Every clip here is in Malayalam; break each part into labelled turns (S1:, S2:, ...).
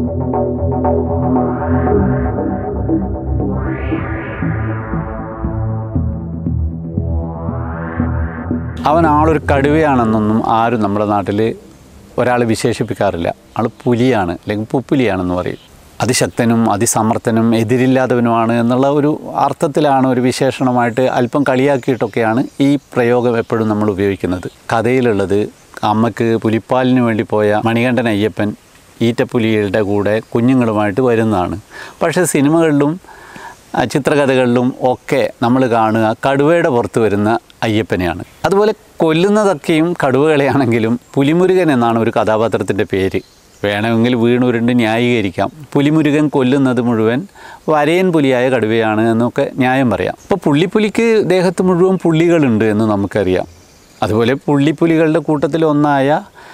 S1: അവൻ ആളൊരു കടുവയാണെന്നൊന്നും ആരും നമ്മുടെ നാട്ടിൽ ഒരാൾ വിശേഷിപ്പിക്കാറില്ല ആൾ പുലിയാണ് അല്ലെങ്കിൽ പുപ്പുലിയാണെന്ന് പറയും അതിശക്തനും അതിസമർത്ഥനും എതിരില്ലാത്തവനുമാണ് എന്നുള്ള ഒരു അർത്ഥത്തിലാണ് ഒരു വിശേഷണമായിട്ട് അല്പം കളിയാക്കിയിട്ടൊക്കെയാണ് ഈ പ്രയോഗം എപ്പോഴും നമ്മൾ ഉപയോഗിക്കുന്നത് കഥയിലുള്ളത് അമ്മക്ക് പുലിപ്പാലിന് വേണ്ടി പോയ മണികണ്ഠൻ അയ്യപ്പൻ ഈറ്റപ്പുലിയുടെ കൂടെ കുഞ്ഞുങ്ങളുമായിട്ട് വരുന്നതാണ് പക്ഷേ സിനിമകളിലും ആ, ചിത്രകഥകളിലും ഒക്കെ നമ്മൾ കാണുക കടുവയുടെ പുറത്ത് വരുന്ന അയ്യപ്പനെയാണ് അതുപോലെ കൊല്ലുന്നതൊക്കെയും കടുവകളെയാണെങ്കിലും പുലിമുരുകൻ എന്നാണ് ഒരു കഥാപാത്രത്തിൻ്റെ പേര് വേണമെങ്കിൽ വീണുരുണ്ട് ന്യായീകരിക്കാം പുലിമുരുകൻ കൊല്ലുന്നത് മുഴുവൻ വരയൻ പുലിയായ കടുവയാണ് എന്നൊക്കെ ന്യായം പറയാം അപ്പോൾ പുള്ളിപ്പുലിക്ക് ദേഹത്ത് മുഴുവൻ പുള്ളികളുണ്ട് എന്ന് നമുക്കറിയാം അതുപോലെ പുള്ളിപ്പുലികളുടെ കൂട്ടത്തിൽ ഒന്നായ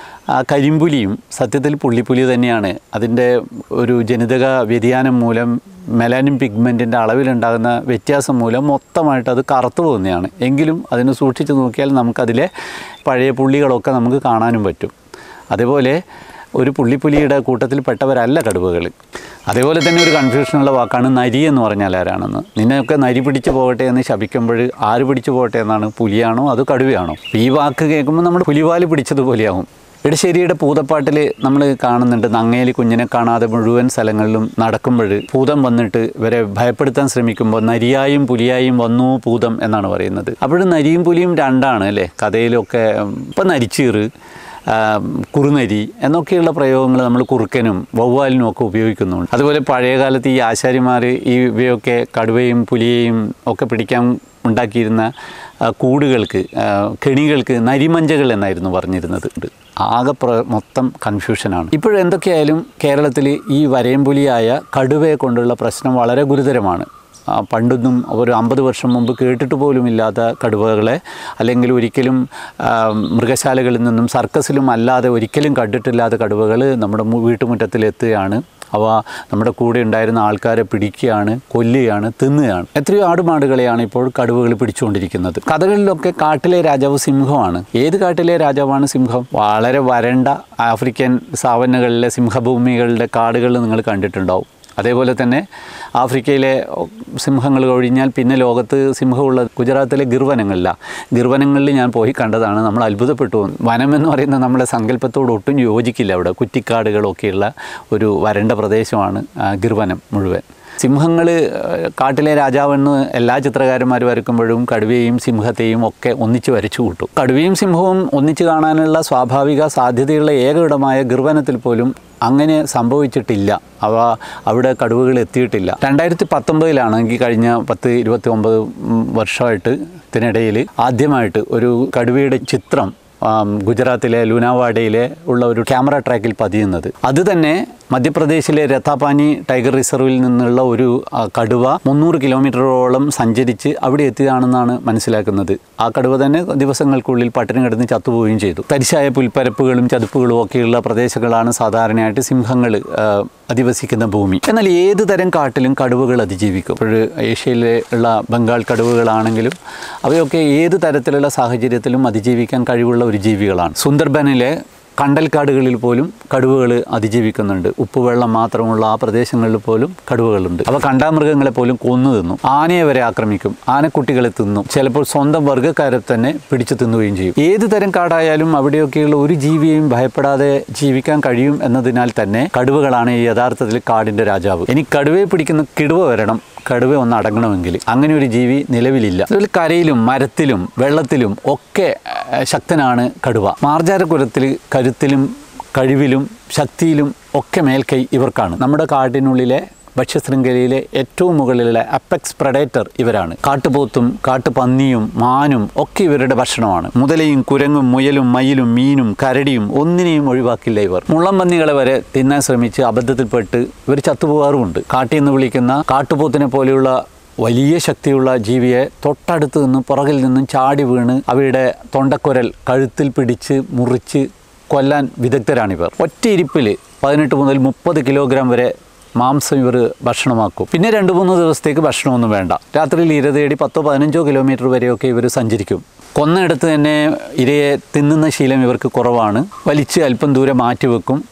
S1: ആ കരിമ്പുലിയും സത്യത്തിൽ പുള്ളിപ്പുലി തന്നെയാണ് അതിൻ്റെ ഒരു ജനിതക വ്യതിയാനം മൂലം മെലാനിൻ പിഗ്മെൻറ്റിൻ്റെ അളവിലുണ്ടാകുന്ന വ്യത്യാസം മൂലം മൊത്തമായിട്ട് അത് കറുത്തു പോകുന്നതാണ് എങ്കിലും അതിനെ സൂക്ഷിച്ച് നോക്കിയാൽ നമുക്കതിലെ പഴയ പുള്ളികളൊക്കെ നമുക്ക് കാണാനും പറ്റും അതേപോലെ ഒരു പുള്ളിപ്പുലിയുടെ കൂട്ടത്തിൽ പെട്ടവരല്ല കടുവകൾ അതേപോലെ തന്നെ ഒരു കൺഫ്യൂഷനുള്ള വാക്കാണ് നരി എന്ന് പറഞ്ഞാൽ ആരാണെന്ന് നിന്നെയൊക്കെ നരി പിടിച്ചു പോകട്ടെ എന്ന് ശപിക്കുമ്പോൾ ആര് പിടിച്ചു പോകട്ടെ എന്നാണ് പുലിയാണോ അത് കടുവയാണോ ഈ വാക്ക് കേൾക്കുമ്പോൾ നമ്മൾ പുലിവാല് പിടിച്ചതുപോലെയാവും ഇടശ്ശേരിയുടെ പൂതപ്പാട്ടിൽ നമ്മൾ കാണുന്നുണ്ട് നങ്ങേലി കുഞ്ഞിനെ കാണാതെ മുഴുവൻ സ്ഥലങ്ങളിലും നടക്കുമ്പോൾ പൂതം വന്നിട്ട് ഇവരെ ഭയപ്പെടുത്താൻ ശ്രമിക്കുമ്പോൾ നരിയായും പുലിയായും വന്നു പൂതം എന്നാണ് പറയുന്നത് അപ്പോഴും നരിയും പുലിയും രണ്ടാണ് അല്ലേ കഥയിലൊക്കെ ഇപ്പം നരിച്ചീറ് ആ, കുറുനരി എന്നൊക്കെയുള്ള പ്രയോഗങ്ങൾ നമ്മൾ കുറുക്കനും വവ്വാലിനും ഒക്കെ ഉപയോഗിക്കുന്നുണ്ട് അതുപോലെ പഴയ കാലത്ത് ഈ ആശാരിമാർ ഈ ഇവയൊക്കെ കടുവയും പുലിയെയും ഒക്കെ പിടിക്കാൻ ഉണ്ടാക്കിയിരുന്ന ആ, കൂടുകൾക്ക് ആ, കെണികൾക്ക് നരിമഞ്ചകൾ എന്നായിരുന്നു പറഞ്ഞിരുന്നത് ആകെ പ്ര മൊത്തം കൺഫ്യൂഷനാണ് ഇപ്പോഴെന്തൊക്കെയായാലും കേരളത്തിൽ ഈ വരയമ്പുലിയായ കടുവയെ കൊണ്ടുള്ള പ്രശ്നം വളരെ ഗുരുതരമാണ് ആ, പണ്ടൊന്നും ഒരു അമ്പത് വർഷം മുമ്പ് കേട്ടിട്ട് പോലും ഇല്ലാത്ത കടുവകളെ അല്ലെങ്കിൽ ഒരിക്കലും ആ, മൃഗശാലകളിൽ നിന്നും സർക്കസിലും അല്ലാതെ ഒരിക്കലും കണ്ടിട്ടില്ലാത്ത കടുവകൾ നമ്മുടെ മു- വീട്ടുമുറ്റത്തിലെത്തുകയാണ് അവ നമ്മുടെ കൂടെ ഉണ്ടായിരുന്ന ആൾക്കാരെ പിടിക്കുകയാണ് കൊല്ലുകയാണ് തിന്നുകയാണ് എത്രയോ ആടുമാടുകളെയാണ് ഇപ്പോൾ കടുവകൾ പിടിച്ചുകൊണ്ടിരിക്കുന്നത് കഥകളിലൊക്കെ കാട്ടിലെ രാജാവ് സിംഹമാണ് ഏത് കാട്ടിലെ രാജാവാണ് സിംഹം വളരെ വരണ്ട ആഫ്രിക്കൻ സാവന്നകളിലെ സിംഹഭൂമികളുടെ കാടുകൾ നിങ്ങൾ കണ്ടിട്ടുണ്ടാവും അതേപോലെ തന്നെ ആഫ്രിക്കയിലെ സിംഹങ്ങൾ ഒഴിഞ്ഞാൽ പിന്നെ ലോകത്ത് സിംഹമുള്ള ഗുജറാത്തിലെ ഗിർവനങ്ങളില്ല ഗിർവനങ്ങളിൽ ഞാൻ പോയി കണ്ടതാണ് നമ്മൾ അത്ഭുതപ്പെട്ടു പോകും. വനം എന്ന് പറയുന്നത് നമ്മുടെ സങ്കല്പത്തോട് ഒട്ടും യോജിക്കില്ല അവിടെ കുറ്റിക്കാടുകളൊക്കെയുള്ള ഒരു വരണ്ട പ്രദേശമാണ് ആ, ഗിർവനം മുഴുവൻ സിംഹങ്ങൾ കാട്ടിലെ രാജാവെന്ന് എല്ലാ ചിത്രകാരന്മാർ വരയ്ക്കുമ്പോഴും കടുവയും സിംഹത്തെയും ഒക്കെ ഒന്നിച്ച് വരച്ചു കൂട്ടും കടുവയും സിംഹവും ഒന്നിച്ച് കാണാനുള്ള സ്വാഭാവിക സാധ്യതയുള്ള ഏകയിടമായ ഗിർവനത്തിൽ പോലും അങ്ങനെ സംഭവിച്ചിട്ടില്ല അവ അവിടെ കടുവകൾ എത്തിയിട്ടില്ല രണ്ടായിരത്തി പത്തൊമ്പതിലാണെങ്കിൽ കഴിഞ്ഞ പത്ത് ഇരുപത്തി ഒമ്പത് വർഷമായിട്ട് ഇതിനിടയിൽ ആദ്യമായിട്ട് ഒരു കടുവയുടെ ചിത്രം ആം, ഗുജറാത്തിലെ ലുനാവാഡയിലെ ഉള്ള ഒരു ക്യാമറ ട്രാക്കിൽ പതിയുന്നത് അത് തന്നെ മധ്യപ്രദേശിലെ രഥാപാനി ടൈഗർ റിസർവിൽ നിന്നുള്ള ഒരു ആ, കടുവ മുന്നൂറ് കിലോമീറ്ററോളം സഞ്ചരിച്ച് അവിടെ എത്തിയതാണെന്നാണ് മനസ്സിലാക്കുന്നത് ആ കടുവ തന്നെ ദിവസങ്ങൾക്കുള്ളിൽ പട്ടിണി കിടന്ന് ചത്തുപോവുകയും ചെയ്തു തരിശായ പുൽപ്പരപ്പുകളും ചതുപ്പുകളും ഒക്കെയുള്ള പ്രദേശങ്ങളാണ് സാധാരണയായിട്ട് സിംഹങ്ങൾ അധിവസിക്കുന്ന ഭൂമി എന്നാൽ ഏത് തരം കാട്ടിലും കടുവകൾ അതിജീവിക്കും ഇപ്പോൾ ഏഷ്യയിലെ ഉള്ള ബംഗാൾ കടുവകളാണെങ്കിലും അവയൊക്കെ ഏത് തരത്തിലുള്ള സാഹചര്യത്തിലും അതിജീവിക്കാൻ കഴിവുള്ള ഒരു ജീവികളാണ് സുന്ദർബനിലെ കണ്ടൽക്കാടുകളിൽ പോലും കടുവകൾ അതിജീവിക്കുന്നുണ്ട് ഉപ്പുവെള്ളം മാത്രമുള്ള ആ പ്രദേശങ്ങളിൽ പോലും കടുവകളുണ്ട് അവ കണ്ടാമൃഗങ്ങളെ പോലും കൊന്നു തിന്നു ആനയെ വരെ ആക്രമിക്കും ആനക്കുട്ടികളെ തിന്നും ചിലപ്പോൾ സ്വന്തം വർഗ്ഗക്കാരെ തന്നെ പിടിച്ചു തിന്നുകയും ചെയ്യും ഏത് തരം കാടായാലും അവിടെയൊക്കെയുള്ള ഒരു ജീവിയെയും ഭയപ്പെടാതെ ജീവിക്കാൻ കഴിയും എന്നതിനാൽ തന്നെ കടുവകളാണ് ഈ യഥാർത്ഥത്തിൽ കാടിൻ്റെ രാജാവ് ഇനി കടുവയെ പിടിക്കുന്ന കിടുവ വരണം കടുവ ഒന്ന് അടങ്ങണമെങ്കിൽ അങ്ങനെ ഒരു ജീവി നിലവിലില്ല അതിൽ കരയിലും മരത്തിലും വെള്ളത്തിലും ഒക്കെ ഏഹ്, ശക്തനാണ് കടുവ മാർജാരക്കുരത്തിൽ കരുത്തിലും കഴിവിലും ശക്തിയിലും ഒക്കെ മേൽക്കൈ ഇവർക്കാണ് നമ്മുടെ കാട്ടിനുള്ളിലെ ഭക്ഷ്യശൃംഖലയിലെ ഏറ്റവും മുകളിലുള്ള അപ്പെക്സ് പ്രഡേറ്റർ ഇവരാണ് കാട്ടുപോത്തും കാട്ടുപന്നിയും മാനും ഒക്കെ ഇവരുടെ ഭക്ഷണമാണ് മുതലയും കുരങ്ങും മുയലും മയിലും മീനും കരടിയും ഒന്നിനെയും ഒഴിവാക്കില്ല ഇവർ മുള്ളംപന്നികളെ വരെ തിന്നാൻ ശ്രമിച്ച് അബദ്ധത്തിൽപ്പെട്ട് ഇവർ ചത്തുപോകാറുമുണ്ട് കാട്ടിൽ നിന്ന് വിളിക്കുന്ന കാട്ടുപോത്തിനെ പോലെയുള്ള വലിയ ശക്തിയുള്ള ജീവിയെ തൊട്ടടുത്ത് നിന്ന് പുറകിൽ നിന്നും ചാടി വീണ് അവയുടെ തൊണ്ടക്കുരൽ കഴുത്തിൽ പിടിച്ച് മുറിച്ച് കൊല്ലാൻ വിദഗ്ധരാണിവർ ഒറ്റ ഇരിപ്പിൽ പതിനെട്ട് മുതൽ മുപ്പത് കിലോഗ്രാം വരെ മാംസം ഇവർ ഭക്ഷണമാക്കും പിന്നെ രണ്ട് മൂന്ന് ദിവസത്തേക്ക് ഭക്ഷണമൊന്നും വേണ്ട രാത്രിയിൽ ഇര തേടി പത്തോ പതിനഞ്ചോ കിലോമീറ്റർ വരെയൊക്കെ ഇവർ സഞ്ചരിക്കും കൊന്നയിടത്ത് തന്നെ ഇരയെ തിന്നുന്ന ശീലം ഇവർക്ക് കുറവാണ് വലിച്ച് അല്പം ദൂരെ മാറ്റി വെക്കും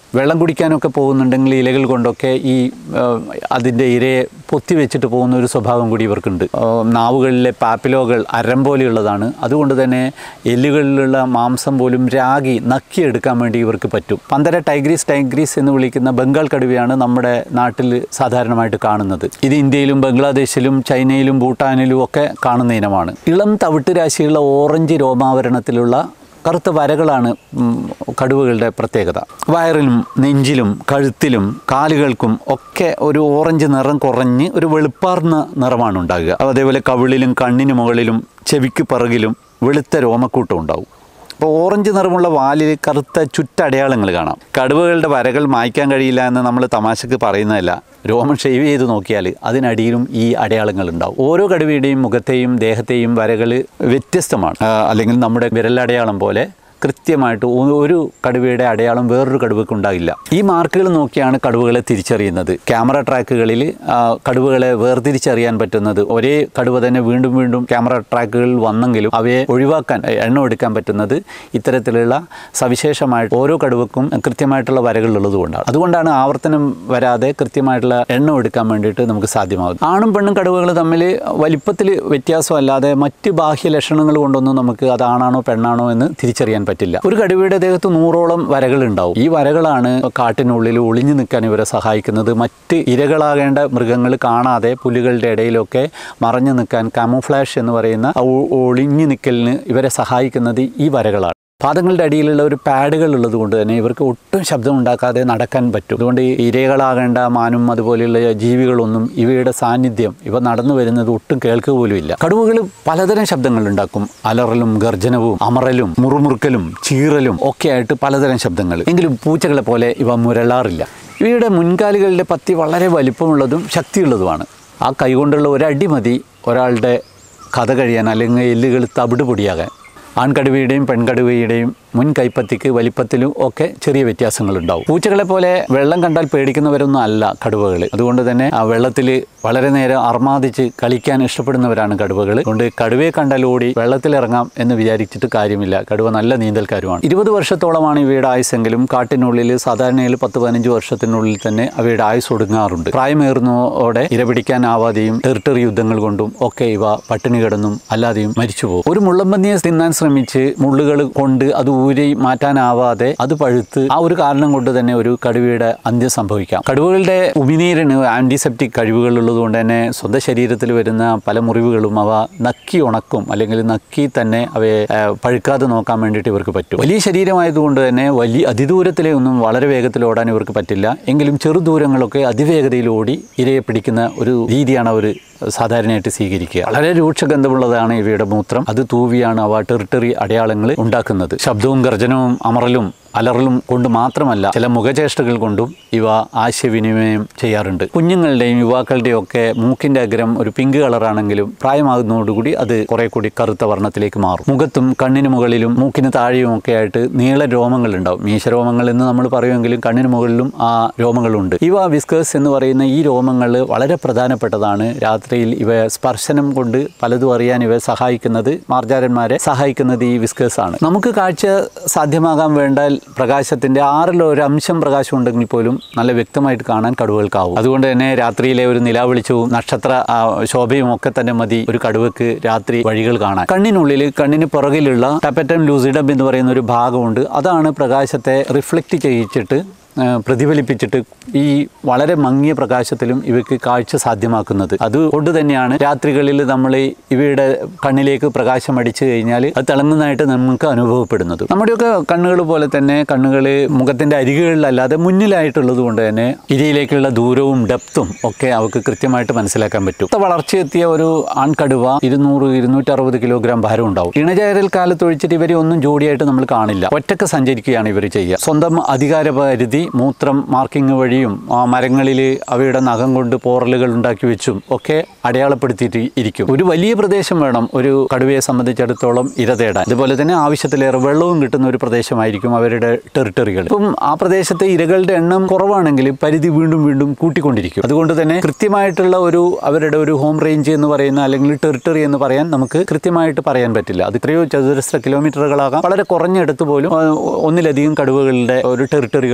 S1: വെള്ളം കുടിക്കാനൊക്കെ പോകുന്നുണ്ടെങ്കിൽ ഇലകൾ കൊണ്ടൊക്കെ ഈ അതിൻ്റെ ഇരയെ പൊത്തി വെച്ചിട്ട് പോകുന്ന ഒരു സ്വഭാവം കൂടി ഇവർക്കുണ്ട് ആ, നാവുകളിലെ പാപ്പിലോകൾ അരം പോലെയുള്ളതാണ് അതുകൊണ്ട് തന്നെ എല്ലുകളിലുള്ള മാംസം പോലും രാഗി നക്കിയെടുക്കാൻ വേണ്ടി ഇവർക്ക് പറ്റും പന്തര ടൈഗ്രീസ് ടൈഗ്രീസ് എന്ന് വിളിക്കുന്ന ബംഗാൾ കടുവയാണ് നമ്മുടെ നാട്ടിൽ സാധാരണമായിട്ട് കാണുന്നത് ഇത് ഇന്ത്യയിലും ബംഗ്ലാദേശിലും ചൈനയിലും ഭൂട്ടാനിലും ഒക്കെ കാണുന്ന ഇനമാണ് ഇളം തവിട്ട് രാശിയുള്ള ഓറഞ്ച് രോമാവരണത്തിലുള്ള കറുത്ത വരകളാണ് ഉം, കടുവകളുടെ പ്രത്യേകത വയറിലും നെഞ്ചിലും കഴുത്തിലും കാലുകൾക്കും ഒക്കെ ഒരു ഓറഞ്ച് നിറം കുറഞ്ഞ് ഒരു വെളുപ്പാർന്ന നിറമാണ് ഉണ്ടാകുക അതേപോലെ കവിളിലും കണ്ണിന് മുകളിലും ചെവിക്ക് പിറകിലും വെളുത്ത രോമക്കൂട്ടം ഉണ്ടാവും അപ്പോൾ ഓറഞ്ച് നിറമുള്ള വാലിൽ കറുത്ത ചുറ്റടയാളങ്ങൾ കാണാം കടുവകളുടെ വരകൾ മായ്ക്കാൻ കഴിയില്ല എന്ന് നമ്മൾ തമാശക്ക് പറയുന്നതല്ല രോമം ഷെയ്വ് ചെയ്ത് നോക്കിയാൽ അതിനടിയിലും ഈ അടയാളങ്ങൾ ഉണ്ടാവും ഓരോ കടുവയുടെയും മുഖത്തെയും ദേഹത്തെയും വരകൾ വ്യത്യസ്തമാണ് ആ, അല്ലെങ്കിൽ നമ്മുടെ വിരലടയാളം പോലെ കൃത്യമായിട്ട് ഒ- ഒരു കടുവയുടെ അടയാളം വേറൊരു കടുവയ്ക്ക് ഉണ്ടാകില്ല ഈ മാർക്കുകൾ നോക്കിയാണ് കടുവകളെ തിരിച്ചറിയുന്നത് ക്യാമറ ട്രാക്കുകളിൽ ആ, കടുവകളെ വേർതിരിച്ചറിയാൻ പറ്റുന്നത് ഒരേ കടുവ തന്നെ വീണ്ടും വീണ്ടും ക്യാമറ ട്രാക്കുകളിൽ വന്നെങ്കിലും അവയെ ഒഴിവാക്കാൻ എണ്ണം എടുക്കാൻ പറ്റുന്നത് ഇത്തരത്തിലുള്ള സവിശേഷമായിട്ട് ഓരോ കടുവക്കും കൃത്യമായിട്ടുള്ള വരകൾ ഉള്ളതുകൊണ്ടാണ് അതുകൊണ്ടാണ് ആവർത്തനം വരാതെ കൃത്യമായിട്ടുള്ള എണ്ണം എടുക്കാൻ വേണ്ടിയിട്ട് നമുക്ക് സാധ്യമാകും ആണും പെണ്ണും കടുവകൾ തമ്മിൽ വലിപ്പത്തിൽ വ്യത്യാസമല്ലാതെ മറ്റ് ബാഹ്യ ലക്ഷണങ്ങൾ കൊണ്ടൊന്നും നമുക്ക് അത് ആണാണോ പെണ്ണാണോ എന്ന് തിരിച്ചറിയാൻ പറ്റില്ല ഒരു കടുവയുടെ ദേഹത്ത് നൂറോളം വരകൾ ഉണ്ടാവും ഈ വരകളാണ് കാട്ടിനുള്ളിൽ ഒളിഞ്ഞു നിൽക്കാൻ ഇവരെ സഹായിക്കുന്നത് മറ്റ് ഇരകളാകേണ്ട മൃഗങ്ങൾ കാണാതെ പുലികളുടെ ഇടയിലൊക്കെ മറഞ്ഞു നിൽക്കാൻ കാമോഫ്ലാഷ് എന്ന് പറയുന്ന ആ ഒ- ഒളിഞ്ഞു നിൽക്കലിന് ഇവരെ സഹായിക്കുന്നത് ഈ വരകളാണ് പാദങ്ങളുടെ അടിയിലുള്ള ഒരു പാഡുകൾ ഉള്ളത് കൊണ്ട് തന്നെ ഇവർക്ക് ഒട്ടും ശബ്ദം ഉണ്ടാക്കാതെ നടക്കാൻ പറ്റും അതുകൊണ്ട് ഈ ഇരകളാകേണ്ട മാനും അതുപോലെയുള്ള ജീവികളൊന്നും ഇവയുടെ സാന്നിധ്യം ഇവ നടന്നു വരുന്നത് ഒട്ടും കേൾക്കുക പോലും ഇല്ല കടുവകൾ പലതരം ശബ്ദങ്ങൾ ഉണ്ടാക്കും അലറലും ഗർജനവും അമറലും മുറുമുറുക്കലും ചീറലും ഒക്കെ ആയിട്ട് പലതരം ശബ്ദങ്ങൾ എങ്കിലും പൂച്ചകളെ പോലെ ഇവ മുരളാറില്ല ഇവയുടെ മുൻകാലുകളുടെ പത്തി വളരെ വലിപ്പമുള്ളതും ശക്തിയുള്ളതുമാണ് ആ കൈകൊണ്ടുള്ള ഒരടി മതി ഒരാളുടെ കഥ കഴിയാൻ അല്ലെങ്കിൽ എല്ലുകൾ തവിട് പൊടിയാകാൻ ആൺകടുവയുടെയും പെൺകടുവയുടെയും മുൻ കൈപ്പത്തിക്ക് വലിപ്പത്തിലും ഒക്കെ ചെറിയ വ്യത്യാസങ്ങളുണ്ടാവും പൂച്ചകളെ പോലെ വെള്ളം കണ്ടാൽ പേടിക്കുന്നവരൊന്നും അല്ല കടുവകൾ അതുകൊണ്ട് തന്നെ ആ വെള്ളത്തിൽ വളരെ നേരം അർമാദിച്ച് കളിക്കാൻ ഇഷ്ടപ്പെടുന്നവരാണ് കടുവകൾ അതുകൊണ്ട് കടുവയെ കണ്ടാൽ ഓടി വെള്ളത്തിലിറങ്ങാം എന്ന് വിചാരിച്ചിട്ട് കാര്യമില്ല കടുവ നല്ല നീന്തൽക്കാരുമാണ് ഇരുപത് വർഷത്തോളമാണ് ഇവയുടെ ആയുസ്സെങ്കിലും കാട്ടിനുള്ളിൽ സാധാരണയിൽ പത്ത് പതിനഞ്ച് വർഷത്തിനുള്ളിൽ തന്നെ അവയുടെ ആയുസ് ഒടുങ്ങാറുണ്ട് പ്രായമേറുന്നതോടെ ഇരപിടിക്കാനാവാതെയും ടെറിട്ടറി യുദ്ധങ്ങൾ കൊണ്ടും ഒക്കെ ഇവ പട്ടിണി കിടന്നും അല്ലാതെയും മരിച്ചുപോകും ഒരു മുള്ളമ്പന്നിയെ തിന്നാൻ ശ്രമിച്ച് മുള്ളുകൾ കൊണ്ട് അത് ഊരി മാറ്റാനാവാതെ അത് പഴുത്ത് ആ ഒരു കാരണം കൊണ്ട് തന്നെ ഒരു കടുവയുടെ അന്ത്യം സംഭവിക്കാം കടുവകളുടെ ഉമിനീരിന് ആന്റിസെപ്റ്റിക് കഴിവുകൾ ഉള്ളതുകൊണ്ട് തന്നെ സ്വന്തം ശരീരത്തിൽ വരുന്ന പല മുറിവുകളും അവ നക്കി ഉണക്കും അല്ലെങ്കിൽ നക്കി തന്നെ അവയെ ആ, പഴുക്കാതെ നോക്കാൻ വേണ്ടിയിട്ട് ഇവർക്ക് പറ്റും വലിയ ശരീരമായതുകൊണ്ട് തന്നെ വലിയ അതിദൂരത്തിലെ ഒന്നും വളരെ വേഗത്തിൽ ഓടാൻ ഇവർക്ക് പറ്റില്ല എങ്കിലും ചെറുദൂരങ്ങളൊക്കെ അതിവേഗതയിൽ ഓടി ഇരയെ പിടിക്കുന്ന ഒരു രീതിയാണ് അവർ സാധാരണയായിട്ട് സ്വീകരിക്കുക വളരെ രൂക്ഷഗന്ധമുള്ളതാണ് ഇവയുടെ മൂത്രം അത് തൂവിയാണ് അവ ടെറിട്ടറി അടയാളങ്ങൾ ഉണ്ടാക്കുന്നത് ശബ്ദവും ഗർജനവും അമറലും അലറലും കൊണ്ട് മാത്രമല്ല ചില മുഖചേഷ്ടകൾ കൊണ്ടും ഇവ ആശയവിനിമയം ചെയ്യാറുണ്ട് കുഞ്ഞുങ്ങളുടെയും യുവാക്കളുടെയും ഒക്കെ മൂക്കിൻ്റെ അഗ്രം ഒരു പിങ്ക് കളറാണെങ്കിലും പ്രായമാകുന്നതോടുകൂടി അത് കുറെ കൂടി കറുത്ത വർണ്ണത്തിലേക്ക് മാറും മുഖത്തും കണ്ണിന് മുകളിലും മൂക്കിന് താഴെയും ഒക്കെ ആയിട്ട് നീള രോമങ്ങൾ ഉണ്ടാവും മീശരോമങ്ങൾ എന്ന് നമ്മൾ പറയുമെങ്കിലും കണ്ണിന് മുകളിലും ആ രോമങ്ങളുണ്ട് ഇവ വിസ്കേഴ്സ് എന്ന് പറയുന്ന ഈ രോമങ്ങൾ വളരെ പ്രധാനപ്പെട്ടതാണ് രാത്രിയിൽ ഇവ സ്പർശനം കൊണ്ട് പലതും അറിയാൻ ഇവ സഹായിക്കുന്നത് മാർജാരന്മാരെ സഹായിക്കുന്നത് ഈ വിസ്കേഴ്സ് ആണ് നമുക്ക് കാഴ്ച സാധ്യമാകാൻ വേണ്ടാൽ പ്രകാശത്തിന്റെ ആറിൽ ഒരു അംശം പ്രകാശം ഉണ്ടെങ്കിൽ പോലും നല്ല വ്യക്തമായിട്ട് കാണാൻ കടുവകൾക്കാവും അതുകൊണ്ട് തന്നെ രാത്രിയിലെ ഒരു നിലാവെളിച്ചവും നക്ഷത്ര ആ, ശോഭയും ഒക്കെ തന്നെ മതി ഒരു കടുവക്ക് രാത്രി വഴികൾ കാണാൻ കണ്ണിനുള്ളിൽ കണ്ണിന് പുറകിലുള്ള ടപ്പറ്റം ലൂസിഡം എന്ന് പറയുന്ന ഒരു ഭാഗമുണ്ട് അതാണ് പ്രകാശത്തെ റിഫ്ലക്റ്റ് ചെയ്യിച്ചിട്ട് ആ, പ്രതിഫലിപ്പിച്ചിട്ട് ഈ വളരെ മങ്ങിയ പ്രകാശത്തിലും ഇവയ്ക്ക് കാഴ്ച സാധ്യമാക്കുന്നത് അതുകൊണ്ട് തന്നെയാണ് രാത്രികളിൽ നമ്മൾ ഇവയുടെ കണ്ണിലേക്ക് പ്രകാശം അടിച്ചു കഴിഞ്ഞാൽ അത് തിളങ്ങുന്നതായിട്ട് നമുക്ക് അനുഭവപ്പെടുന്നത് നമ്മുടെയൊക്കെ കണ്ണുകൾ പോലെ തന്നെ കണ്ണുകൾ മുഖത്തിൻ്റെ അരികുകളിലല്ലാതെ മുന്നിലായിട്ടുള്ളത് കൊണ്ട് തന്നെ ഇരയിലേക്കുള്ള ദൂരവും ഡെപ്തും ഒക്കെ അവർക്ക് കൃത്യമായിട്ട് മനസ്സിലാക്കാൻ പറ്റും ഇത്ത വളർച്ചയെത്തിയ ഒരു ആൺകടുവ ഇരുന്നൂറ് ഇരുന്നൂറ്ററുപത് കിലോഗ്രാം ഭാരം ഉണ്ടാവും ഇണചേരൽ കാലത്ത് ഒഴിച്ചിട്ട് ഇവരെ ഒന്നും ജോഡിയായിട്ട് നമ്മൾ കാണില്ല ഒറ്റക്ക് സഞ്ചരിക്കുകയാണ് ഇവർ ചെയ്യുക സ്വന്തം അധികാര പരിധി മൂത്രം മാർക്കിംഗ് വഴിയും ആ മരങ്ങളിൽ അവയുടെ നഖം കൊണ്ട് പോറലുകൾ ഉണ്ടാക്കി വെച്ചും ഒക്കെ അടയാളപ്പെടുത്തിയിട്ട് ഇരിക്കും ഒരു വലിയ പ്രദേശം വേണം ഒരു കടുവയെ സംബന്ധിച്ചിടത്തോളം ഇര തേടാൻ അതുപോലെ തന്നെ ആവശ്യത്തിലേറെ വെള്ളവും കിട്ടുന്ന ഒരു പ്രദേശമായിരിക്കും അവരുടെ ടെറിട്ടറികൾ ഇപ്പം ആ പ്രദേശത്തെ ഇരകളുടെ എണ്ണം കുറവാണെങ്കിൽ പരിധി വീണ്ടും വീണ്ടും കൂട്ടിക്കൊണ്ടിരിക്കും അതുകൊണ്ട് തന്നെ കൃത്യമായിട്ടുള്ള ഒരു അവരുടെ ഒരു ഹോം റേഞ്ച് എന്ന് പറയുന്ന അല്ലെങ്കിൽ ടെറിട്ടറി എന്ന് പറയാൻ നമുക്ക് കൃത്യമായിട്ട് പറയാൻ പറ്റില്ല അത് എത്രയോ ചതുരശ്ര കിലോമീറ്ററുകളാകാം വളരെ കുറഞ്ഞ ഇടത്ത് പോലും ആ, ഒന്നിലധികം കടുവകളുടെ ഒരു ടെറിട്ടറികൾ ഉണ്ടാവുകയും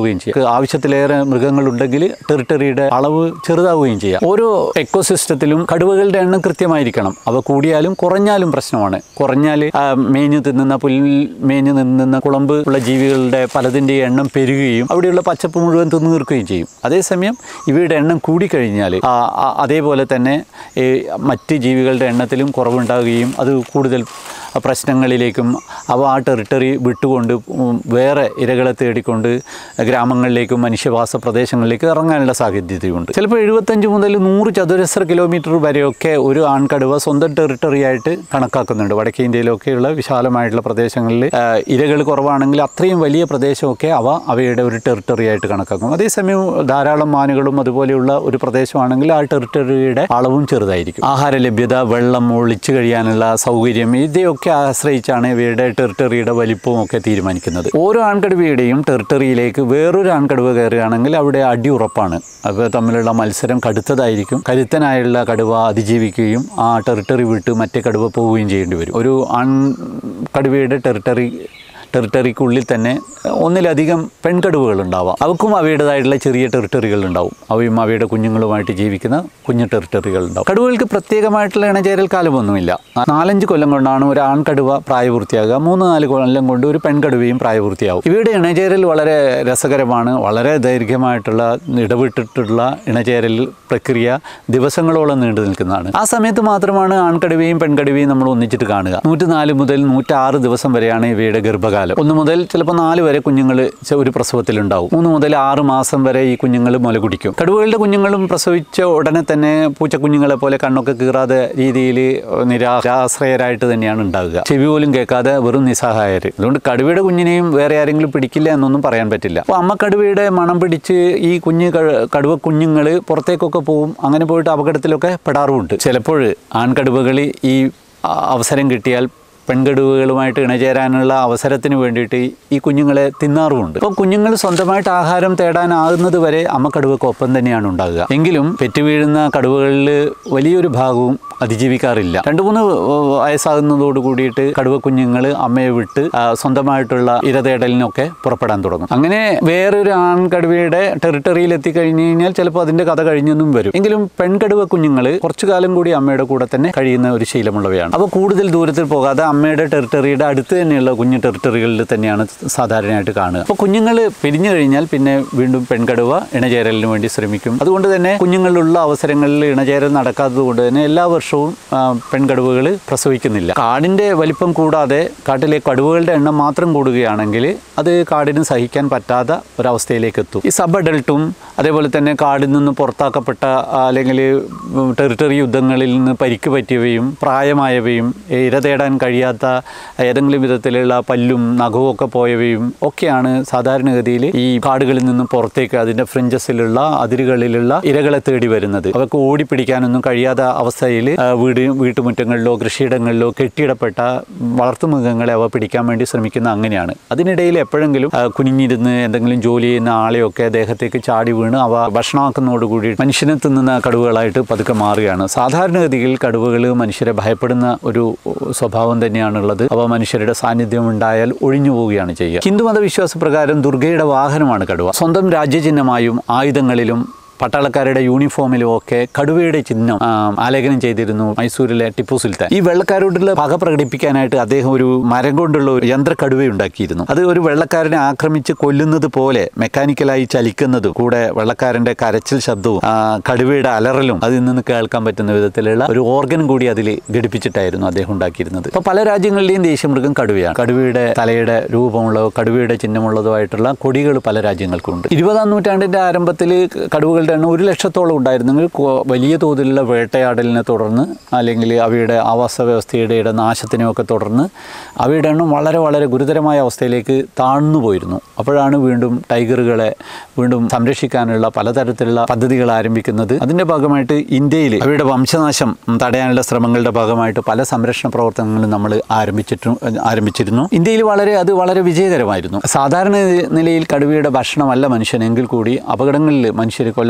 S1: ചെറുതാവുകയും ചെയ്യാം ആവശ്യത്തിലേറെ മൃഗങ്ങളുണ്ടെങ്കിൽ ടെറിട്ടറിയുടെ അളവ് ചെറുതാവുകയും ചെയ്യാം ഓരോ എക്കോസിസ്റ്റത്തിലും കടുവകളുടെ എണ്ണം കൃത്യമായിരിക്കണം അവ കൂടിയാലും കുറഞ്ഞാലും പ്രശ്നമാണ് കുറഞ്ഞാൽ ആ, മേഞ്ഞു തിന്നുന്ന പുൽ മേഞ്ഞു തിന്നുന്ന കുളമ്പ് ഉള്ള ജീവികളുടെ പലതിൻ്റെ എണ്ണം പെരുകുകയും അവിടെയുള്ള പച്ചപ്പ് മുഴുവൻ തിന്നു തീർക്കുകയും ചെയ്യും അതേസമയം ഇവയുടെ എണ്ണം കൂടിക്കഴിഞ്ഞാൽ ആ, ആ, അതേപോലെ തന്നെ ഈ മറ്റ് ജീവികളുടെ എണ്ണത്തിലും കുറവുണ്ടാകുകയും അത് കൂടുതൽ പ്രശ്നങ്ങളിലേക്കും അവ ആ ടെറിട്ടറി വിട്ടുകൊണ്ട് ഉം, വേറെ ഇരകളെ തേടിക്കൊണ്ട് ഗ്രാമങ്ങളിലേക്കും മനുഷ്യവാസ പ്രദേശങ്ങളിലേക്കും ഇറങ്ങാനുള്ള സാധ്യതയുണ്ട് ചിലപ്പോൾ എഴുപത്തഞ്ച് മുതൽ നൂറ് ചതുരശ്ര കിലോമീറ്റർ വരെയൊക്കെ ഒരു ആൺകടുവ സ്വന്തം ടെറിട്ടറി ആയിട്ട് കണക്കാക്കുന്നുണ്ട് വടക്കേ ഇന്ത്യയിലൊക്കെയുള്ള വിശാലമായിട്ടുള്ള പ്രദേശങ്ങളിൽ ആ, ഇരകൾ കുറവാണെങ്കിൽ അത്രയും വലിയ പ്രദേശമൊക്കെ അവ അവയുടെ ഒരു ടെറിട്ടറി ആയിട്ട് കണക്കാക്കും അതേസമയം ധാരാളം മാനുകളും അതുപോലെയുള്ള ഒരു പ്രദേശമാണെങ്കിൽ ആ ടെറിട്ടറിയുടെ അളവും ചെറുതായിരിക്കും ആഹാര ലഭ്യത വെള്ളം ഒളിച്ചു കഴിയാനുള്ള സൗകര്യം ഇതയൊക്കെ ആശ്രയിച്ചാണ് ഇവയുടെ ടെറിട്ടറിയുടെ വലിപ്പവും ഒക്കെ തീരുമാനിക്കുന്നത് ഓരോ ആൺകടുവയുടെയും ടെറിട്ടറിയിലേക്ക് വേറൊരു ആൺകടുവ കയറുകയാണെങ്കിൽ അവിടെ അടി ഉറപ്പാണ് അപ്പോൾ തമ്മിലുള്ള മത്സരം കടുത്തതായിരിക്കും കരുത്തനായുള്ള കടുവ അതിജീവിക്കുകയും ആ ടെറിട്ടറി വിട്ട് മറ്റേ കടുവ പോവുകയും ചെയ്യേണ്ടി വരും ഒരു ആൺ കടുവയുടെ ടെറിട്ടറി ടെറിട്ടറിക്കുള്ളിൽ തന്നെ ഒന്നിലധികം പെൺകടുവകൾ ഉണ്ടാവാം അവക്കും അവയുടേതായിട്ടുള്ള ചെറിയ ടെറിട്ടറികൾ ഉണ്ടാവും അവയും അവയുടെ കുഞ്ഞുങ്ങളുമായിട്ട് ജീവിക്കുന്ന കുഞ്ഞു ടെറിട്ടറികൾ ഉണ്ടാവും കടുവകൾക്ക് പ്രത്യേകമായിട്ടുള്ള ഇണചേരൽ കാലമൊന്നുമില്ല നാലഞ്ച് കൊല്ലം കൊണ്ടാണ് ഒരു ആൺകടുവ പ്രായപൂർത്തിയാകുക മൂന്ന് നാല് കൊല്ലം കൊണ്ട് ഒരു പെൺകടുവയും പ്രായപൂർത്തിയാവും ഇവയുടെ ഇണചേരൽ വളരെ രസകരമാണ് വളരെ ദൈർഘ്യമായിട്ടുള്ള ഇടവിട്ടിട്ടുള്ള ഇണചേരൽ പ്രക്രിയ ദിവസങ്ങളോളം നീണ്ടു നിൽക്കുന്നതാണ് ആ സമയത്ത് മാത്രമാണ് ആൺകടുവയും പെൺകടുവയും നമ്മൾ ഒന്നിച്ചിട്ട് കാണുക നൂറ്റി നാല് മുതൽ നൂറ്റാറ് ദിവസം വരെയാണ് ഇവയുടെ ഗർഭകാലം ഒന്ന് മുതൽ ചിലപ്പോൾ നാല് വരെ കുഞ്ഞുങ്ങൾ ഒരു പ്രസവത്തിലുണ്ടാവും മൂന്ന് മുതൽ ആറ് മാസം വരെ ഈ കുഞ്ഞുങ്ങൾ മുല കുടിക്കും കടുവകളുടെ കുഞ്ഞുങ്ങളും പ്രസവിച്ച ഉടനെ തന്നെ പൂച്ചക്കുഞ്ഞുങ്ങളെ പോലെ കണ്ണൊക്കെ കീറാതെ രീതിയിൽ നിരാശ്രയരായിട്ട് തന്നെയാണ് ഉണ്ടാകുക ചെവി പോലും കേൾക്കാതെ വെറും നിസ്സഹായർ അതുകൊണ്ട് കടുവയുടെ കുഞ്ഞിനെയും വേറെ ആരെങ്കിലും പിടിക്കില്ല എന്നൊന്നും പറയാൻ പറ്റില്ല അപ്പോൾ അമ്മ കടുവയുടെ മണം പിടിച്ച് ഈ കുഞ്ഞ് ക- കടുവ കുഞ്ഞുങ്ങൾ പുറത്തേക്കൊക്കെ പോവും അങ്ങനെ പോയിട്ട് അപകടത്തിലൊക്കെ പെടാറുമുണ്ട് ചിലപ്പോൾ ആൺകടുവകൾ ഈ ആ, അവസരം കിട്ടിയാൽ പെൺകടുവകളുമായിട്ട് ഇണചേരാനുള്ള അവസരത്തിന് വേണ്ടിയിട്ട് ഈ കുഞ്ഞുങ്ങളെ തിന്നാറുമുണ്ട് അപ്പോൾ കുഞ്ഞുങ്ങൾ സ്വന്തമായിട്ട് ആഹാരം തേടാനാകുന്നത് വരെ അമ്മ കടുവക്കൊപ്പം തന്നെയാണ് ഉണ്ടാകുക എങ്കിലും പെറ്റു വീഴുന്ന കടുവകളിൽ വലിയൊരു ഭാഗവും അതിജീവിക്കാറില്ല രണ്ട് മൂന്ന് വയസ്സാകുന്നതോട് കൂടിയിട്ട് കടുവ കുഞ്ഞുങ്ങൾ അമ്മയെ വിട്ട് ആ, സ്വന്തമായിട്ടുള്ള ഇരതേടലിനൊക്കെ പുറപ്പെടാൻ തുടങ്ങും അങ്ങനെ വേറൊരു ആൺകടുവയുടെ ടെറിട്ടറിയിൽ എത്തിക്കഴിഞ്ഞ് കഴിഞ്ഞാൽ ചിലപ്പോൾ അതിൻ്റെ കഥ കഴിഞ്ഞൊന്നും വരും എങ്കിലും പെൺകടുവ കുഞ്ഞുങ്ങൾ കുറച്ചു കാലം കൂടി അമ്മയുടെ കൂടെ തന്നെ കഴിയുന്ന ഒരു ശീലമുള്ളവയാണ് അപ്പോൾ കൂടുതൽ ദൂരത്തിൽ പോകാതെ അമ്മയുടെ ടെറിട്ടറിയുടെ അടുത്ത് തന്നെയുള്ള കുഞ്ഞു ടെറിട്ടറികളിൽ തന്നെയാണ് സാധാരണയായിട്ട് കാണുക അപ്പോൾ കുഞ്ഞുങ്ങൾ പിരിഞ്ഞു കഴിഞ്ഞാൽ പിന്നെ വീണ്ടും പെൺകടുവ ഇണചേരലിന് വേണ്ടി ശ്രമിക്കും അതുകൊണ്ട് തന്നെ കുഞ്ഞുങ്ങളുള്ള അവസരങ്ങളിൽ ഇണചേരൽ നടക്കാത്തത് കൊണ്ട് തന്നെ എല്ലാ വർഷവും പെൺകടുവകൾ പ്രസവിക്കുന്നില്ല കാടിൻ്റെ വലിപ്പം കൂടാതെ കാട്ടിലെ കടുവകളുടെ എണ്ണം മാത്രം കൂടുകയാണെങ്കിൽ അത് കാടിന് സഹിക്കാൻ പറ്റാത്ത ഒരവസ്ഥയിലേക്ക് എത്തും ഈ സബ് അഡൾട്ടും അതേപോലെ തന്നെ കാടിൽ നിന്ന് പുറത്താക്കപ്പെട്ട ആ, അല്ലെങ്കിൽ ഉം, ടെറിട്ടറി യുദ്ധങ്ങളിൽ നിന്ന് പരിക്ക് പറ്റിയവയും പ്രായമായവയും ഇര തേടാൻ കഴിയാത്ത ഏതെങ്കിലും വിധത്തിലുള്ള പല്ലും നഖവും ഒക്കെ പോയവയും ഒക്കെയാണ് സാധാരണഗതിയിൽ ഈ കാടുകളിൽ നിന്ന് പുറത്തേക്ക് അതിൻ്റെ ഫ്രിഞ്ചസിലുള്ള അതിരുകളിലുള്ള ഇരകളെ തേടി വരുന്നത് അവർക്ക് ഓടിപ്പിടിക്കാനൊന്നും കഴിയാത്ത അവസ്ഥയിൽ ആ, വീട് വീട്ടുമുറ്റങ്ങളിലോ കൃഷിയിടങ്ങളിലോ കെട്ടിയിടപ്പെട്ട വളർത്തുമൃഗങ്ങളെ അവ പിടിക്കാൻ വേണ്ടി ശ്രമിക്കുന്ന അങ്ങനെയാണ് അതിനിടയിൽ എപ്പോഴെങ്കിലും ആ, കുനിഞ്ഞിരുന്ന് എന്തെങ്കിലും ജോലി ചെയ്യുന്ന ആളെയൊക്കെ ദേഹത്തേക്ക് ചാടി വീണ് അവ ഭക്ഷണമാക്കുന്നതോടുകൂടി മനുഷ്യനെ തിന്നുന്ന കടുവകളായിട്ട് പതുക്കെ മാറുകയാണ് സാധാരണഗതിയിൽ കടുവകൾ മനുഷ്യരെ ഭയപ്പെടുന്ന ഒരു സ്വഭാവം തന്നെയാണുള്ളത് അവ മനുഷ്യരുടെ സാന്നിധ്യം ഉണ്ടായാൽ ഒഴിഞ്ഞു പോവുകയാണ് ചെയ്യുക ഹിന്ദുമത വിശ്വാസപ്രകാരം ദുർഗയുടെ വാഹനമാണ് കടുവ സ്വന്തം രാജ്യചിഹ്നമായും ആയുധങ്ങളിലും പട്ടാളക്കാരുടെ യൂണിഫോമിലും ഒക്കെ കടുവയുടെ ചിഹ്നം ആ, ആലേഖനം ചെയ്തിരുന്നു മൈസൂരിലെ ടിപ്പു സുൽത്താൻ ഈ വെള്ളക്കാരോടുള്ള പക പ്രകടിപ്പിക്കാനായിട്ട് അദ്ദേഹം ഒരു മരം കൊണ്ടുള്ള ഒരു യന്ത്ര കടുവ ഉണ്ടാക്കിയിരുന്നു അത് ഒരു വെള്ളക്കാരനെ ആക്രമിച്ച് കൊല്ലുന്നത് പോലെ മെക്കാനിക്കലായി ചലിക്കുന്നതും കൂടെ വെള്ളക്കാരന്റെ കരച്ചിൽ ശബ്ദവും ആ, കടുവയുടെ അലറലും അതിൽ നിന്ന് കേൾക്കാൻ പറ്റുന്ന വിധത്തിലുള്ള ഒരു ഓർഗനും കൂടി അതിൽ ഘടിപ്പിച്ചിട്ടായിരുന്നു അദ്ദേഹം ഉണ്ടാക്കിയിരുന്നത് അപ്പോൾ പല രാജ്യങ്ങളിലെയും ദേശീയമൃഗം കടുവയാണ് കടുവയുടെ തലയുടെ രൂപമുള്ളതോ കടുവയുടെ ചിഹ്നമുള്ളതോ ആയിട്ടുള്ള കൊടികൾ പല രാജ്യങ്ങൾക്കുണ്ട് ഇരുപതാം നൂറ്റാണ്ടിന്റെ ആരംഭത്തിൽ കടുവകളുടെ എണ്ണം ഒരു ലക്ഷത്തോളം ഉണ്ടായിരുന്നെങ്കിൽ കൊ- വലിയ തോതിലുള്ള വേട്ടയാടലിനെ തുടർന്ന് അല്ലെങ്കിൽ അവയുടെ ആവാസ വ്യവസ്ഥയുടെ നാശത്തിനെയൊക്കെ തുടർന്ന് അവയുടെ എണ്ണം വളരെ വളരെ ഗുരുതരമായ അവസ്ഥയിലേക്ക് താഴ്ന്നു പോയിരുന്നു അപ്പോഴാണ് വീണ്ടും ടൈഗറുകളെ വീണ്ടും സംരക്ഷിക്കാനുള്ള പലതരത്തിലുള്ള പദ്ധതികൾ ആരംഭിക്കുന്നത് അതിൻ്റെ ഭാഗമായിട്ട് ഇന്ത്യയിൽ അവയുടെ വംശനാശം തടയാനുള്ള ശ്രമങ്ങളുടെ ഭാഗമായിട്ട് പല സംരക്ഷണ പ്രവർത്തനങ്ങളും നമ്മൾ ആരംഭിച്ചിട്ടു ആരംഭിച്ചിരുന്നു ഇന്ത്യയിൽ വളരെ അത് വളരെ വിജയകരമായിരുന്നു സാധാരണ നിലയിൽ കടുവയുടെ ഭക്ഷണമല്ല മനുഷ്യനെങ്കിൽ കൂടി അപകടങ്ങളിൽ മനുഷ്യർ കൊല്ലപ്പെട്ട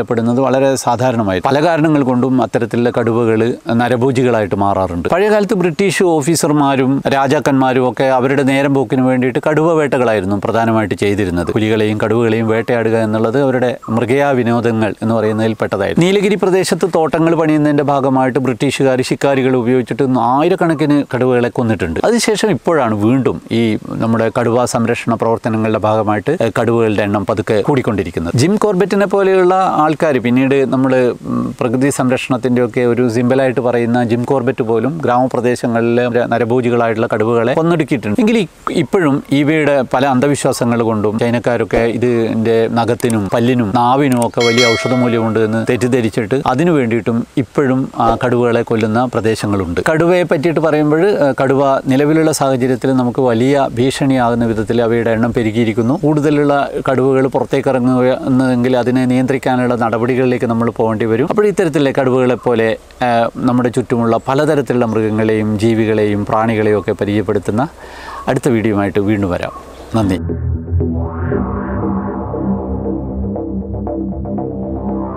S1: കൊല്ലപ്പെടുന്നത് വളരെ സാധാരണമായി പല കാരണങ്ങൾ കൊണ്ടും അത്തരത്തിലുള്ള കടുവകൾ നരഭോജികളായിട്ട് മാറാറുണ്ട് പഴയകാലത്ത് ബ്രിട്ടീഷ് ഓഫീസർമാരും രാജാക്കന്മാരും ഒക്കെ അവരുടെ നേരം പോക്കിന് വേണ്ടിയിട്ട് കടുവ വേട്ടകളായിരുന്നു പ്രധാനമായിട്ട് ചെയ്തിരുന്നത് പുലികളെയും കടുവകളെയും വേട്ടയാടുക എന്നുള്ളത് അവരുടെ മൃഗയാ വിനോദങ്ങൾ എന്ന് പറയുന്നതിൽ പെട്ടതായിരുന്നു നീലഗിരി പ്രദേശത്ത് തോട്ടങ്ങൾ പണിയുന്നതിൻ്റെ ഭാഗമായിട്ട് ബ്രിട്ടീഷുകാർ ശിക്കാരികൾ ഉപയോഗിച്ചിട്ട് ആയിരക്കണക്കിന് കടുവകളെ കൊന്നിട്ടുണ്ട് അതിനുശേഷം ഇപ്പോഴാണ് വീണ്ടും ഈ നമ്മുടെ കടുവ സംരക്ഷണ പ്രവർത്തനങ്ങളുടെ ഭാഗമായിട്ട് ഏഹ്, കടുവകളുടെ എണ്ണം പതുക്കെ കൂടിക്കൊണ്ടിരിക്കുന്നത് ജിം കോർബറ്റിനെ പോലെയുള്ള ആൾക്കാർ പിന്നീട് നമ്മൾ പ്രകൃതി സംരക്ഷണത്തിൻ്റെയൊക്കെ ഒരു സിമ്പലായിട്ട് പറയുന്ന ജിം കോർബറ്റ് പോലും ഗ്രാമപ്രദേശങ്ങളിലെ നരഭോജികളായിട്ടുള്ള കടുവകളെ കൊന്നൊടുക്കിയിട്ടുണ്ട് എങ്കിൽ ഈ- ഇപ്പോഴും ഇവയുടെ പല അന്ധവിശ്വാസങ്ങൾ കൊണ്ടും ചൈനക്കാരൊക്കെ ഇതിൻ്റെ നഖത്തിനും പല്ലിനും നാവിനും ഒക്കെ വലിയ ഔഷധമൂല്യമുണ്ട് എന്ന് തെറ്റിദ്ധരിച്ചിട്ട് അതിനു വേണ്ടിയിട്ടും ഇപ്പോഴും ആ കടുവകളെ കൊല്ലുന്ന പ്രദേശങ്ങളുണ്ട് കടുവയെ പറ്റിയിട്ട് പറയുമ്പോൾ ഏഹ്, കടുവ നിലവിലുള്ള സാഹചര്യത്തിൽ നമുക്ക് വലിയ ഭീഷണിയാകുന്ന വിധത്തിൽ അവയുടെ എണ്ണം പെരുകിയിരിക്കുന്നു കൂടുതലുള്ള കടുവകൾ പുറത്തേക്ക് ഇറങ്ങുകയെങ്കിൽ അതിനെ നിയന്ത്രിക്കാനുള്ള നടപടികളിലേക്ക് നമ്മൾ പോകേണ്ടി വരും അപ്പോൾ ഇത്തരത്തിലുള്ള കടുവകളെ പോലെ ഏഹ്, നമ്മുടെ ചുറ്റുമുള്ള പലതരത്തിലുള്ള മൃഗങ്ങളെയും ജീവികളെയും പ്രാണികളെയും ഒക്കെ പരിചയപ്പെടുത്തുന്ന അടുത്ത വീഡിയോയുമായിട്ട് വീണ്ടും വരാം നന്ദി